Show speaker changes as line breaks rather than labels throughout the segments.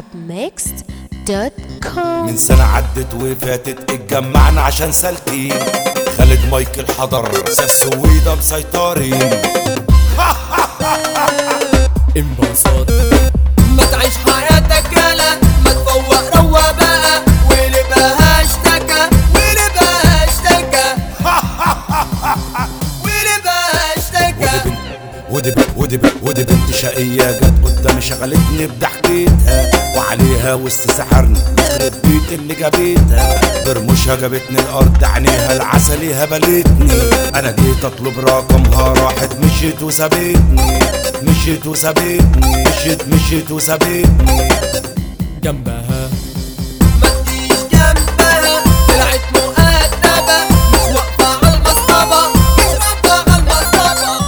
arabmixed.com
من سنة عدت وفاتت اتجمعنا عشان سالكين خالد مايكل حضر ساسويدا مسيطرين
انبساط
ما تعيش حياتك يالا ما تفوق روى بقى واللي بقى اشتكى واللي بقى اشتكى واللي بقى اشتكى
ودي بنت ودي بنت ودي بنت شقية جت قدامي شغلتني بضحكتها وعليها وسط سحرني يخرب بيت اللي جابتها برموشها جابتني الارض عينيها العسلي هبلتني انا جيت اطلب رقمها راحت مشيت وسابتني مشيت وسابتني مشيت مشيت وسابتني
جنبها
ما تجيش جنبها طلعت مؤدبة مش واقفة على المصطبة مش واقفة على المصطبة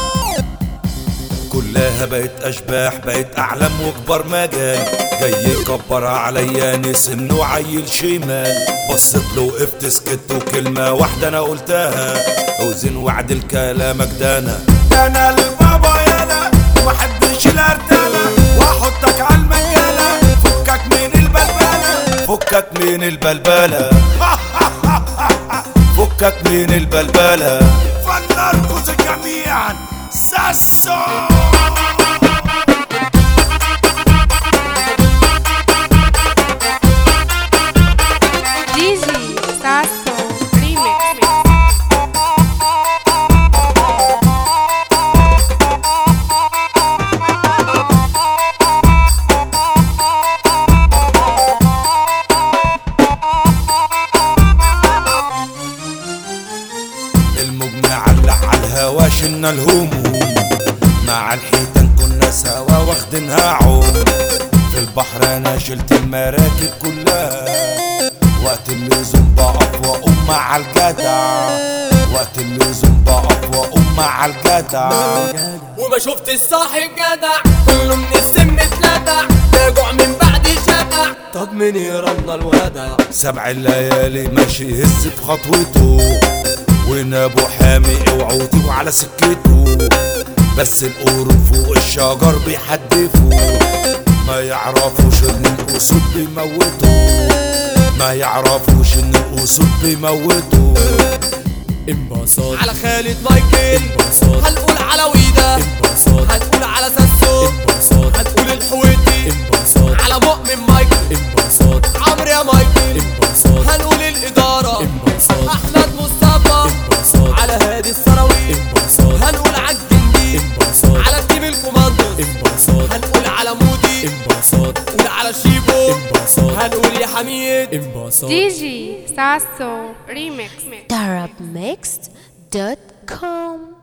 كلها بقت اشباح بقت اعلام وكبار مجال جاي يكبر عليا نسن وعيل شمال بصيت له وقفت سكت وكلمة واحدة انا قلتها اوزن وعدل كلامك ده انا ده انا البابا يالا ومحبش الارتالة واحطك على المجالة فكك من البلبلة فكك من البلبلة فكك من البلبلة فلنرقص جميعا ساسو
DJ Sasso Remix
المجمع علق على الهوا شلنا الهموم مع الحيتان كنا سوا واخدينها عوم في البحر انا شلت المراكب كلها وقت اللزوم بقف واقوم مع الجدع وقت اللزوم بقف واقوم مع الجدع
وما شفت الصاحب جدع كله من السم اتلدع راجع من بعد شبع طب مين يرمنا الودع
سبع الليالي ماشي يهز في خطوته وين ابو حامي اوعوا تيجوا على سكته بس القرود فوق الشجر بيحدفوا ما يعرفوش ان الاسود بيموتوا ما يعرفوش ان الاسود بيموتوا
انبساط
على خالد مايكل
انبساط
هنقول على ويدا
انبساط
هنقول على ساسو
انبساط
هنقول الحويتي
انبساط
على مؤمن مايكل
انبساط
عمرو يا مايكل
انبساط
هنقول الإدارة
انبساط
أحمد مصطفى
انبساط
على هادي الثروي
انبساط
هنقول على الجندي
انبساط
على تيم الكوماندوز
انبساط
هنقول على مودي
انبساط
هنقول على شيبو
انبساط
هنقول يا حميد
انبساط
DJ Sasso Remix arabmixed.com